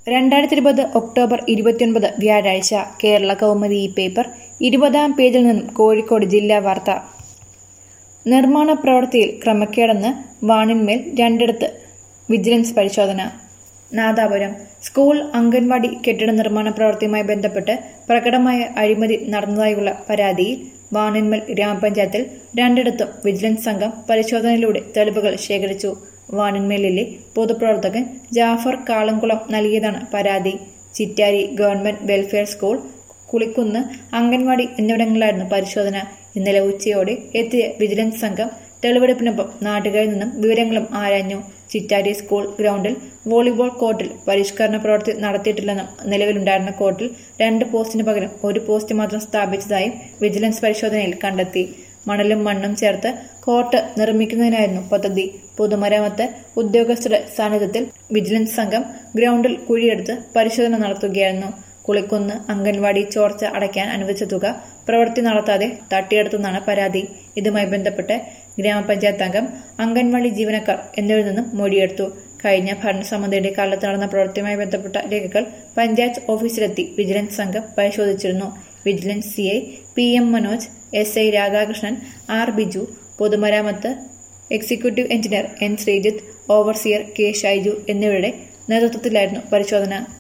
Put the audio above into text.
രണ്ടായിരത്തി ഇരുപത് ഒക്ടോബർ ഇരുപത്തിയൊൻപത് വ്യാഴാഴ്ച കേരള കൗമുദി ഈ പേപ്പർ ഇരുപതാം പേജിൽ നിന്നും കോഴിക്കോട് ജില്ലാ വാർത്ത നിർമ്മാണ പ്രവൃത്തിയിൽ ക്രമക്കേടെന്ന് വാണിന്മേൽ രണ്ടിടത്ത് വിജിലൻസ് പരിശോധന നാദാപുരം സ്കൂൾ അംഗൻവാടി കെട്ടിട നിർമ്മാണ പ്രവൃത്തിയുമായി ബന്ധപ്പെട്ട് പ്രകടമായ അഴിമതി നടന്നതായുള്ള പരാതിയിൽ വാണിന്മൽ ഗ്രാമപഞ്ചായത്തിൽ രണ്ടിടത്തും വിജിലൻസ് സംഘം പരിശോധനയിലൂടെ തെളിവുകൾ ശേഖരിച്ചു വാണിന്മേലിലെ പൊതുപ്രവർത്തകൻ ജാഫർ കാളംകുളം നൽകിയതാണ് പരാതി Chittari government welfare school Kulikkunnu anganwadi എന്നിവിടങ്ങളിലായിരുന്നു പരിശോധന ഇന്നലെ ഉച്ചയോടെ എത്തിയ വിജിലൻസ് സംഘം തെളിവെടുപ്പിനൊപ്പം നാട്ടുകാരിൽ നിന്നും വിവരങ്ങളും ആരാഞ്ഞു ചിറ്റാരി സ്കൂൾ ഗ്രൗണ്ടിൽ വോളിബോൾ കോർട്ടിൽ പരിഷ്കരണ പ്രവൃത്തി നടത്തിയിട്ടില്ലെന്നും നിലവിലുണ്ടായിരുന്ന കോർട്ടിൽ രണ്ട് പോസ്റ്റിന് പകരം ഒരു പോസ്റ്റ് മാത്രം സ്ഥാപിച്ചതായും വിജിലൻസ് പരിശോധനയിൽ കണ്ടെത്തി മണലും മണ്ണും ചേർത്ത് കോർട്ട് നിർമ്മിക്കുന്നതിനായിരുന്നു പദ്ധതി പൊതുമരാമത്ത് ഉദ്യോഗസ്ഥരുടെ സാന്നിധ്യത്തിൽ വിജിലൻസ് സംഘം ഗ്രൗണ്ടിൽ കുഴിയെടുത്ത് പരിശോധന നടത്തുകയായിരുന്നു കുളിക്കുന്ന് അംഗൻവാടി ചോർച്ച അടയ്ക്കാൻ അനുവദിച്ച തുക പ്രവൃത്തി നടത്താതെ തട്ടിയെടുത്തെന്നാണ് പരാതി ഇതുമായി ബന്ധപ്പെട്ട് ഗ്രാമപഞ്ചായത്ത് അംഗം അംഗൻവാടി ജീവനക്കാർ എന്നിവരിൽ നിന്നും മൊഴിയെടുത്തു കഴിഞ്ഞ ഭരണസമിതിയുടെ കാലത്ത് നടന്ന പ്രവൃത്തിയുമായി ബന്ധപ്പെട്ട രേഖകൾ പഞ്ചായത്ത് ഓഫീസിലെത്തി വിജിലൻസ് സംഘം പരിശോധിച്ചിരുന്നു vigilance CI P M Manoj S I Radhakrishnan R Biju പൊതുമരാമത്ത് executive engineer N Sreejith overseer K Shaiju എന്നിവരുടെ നേതൃത്വത്തിലായിരുന്നു പരിശോധന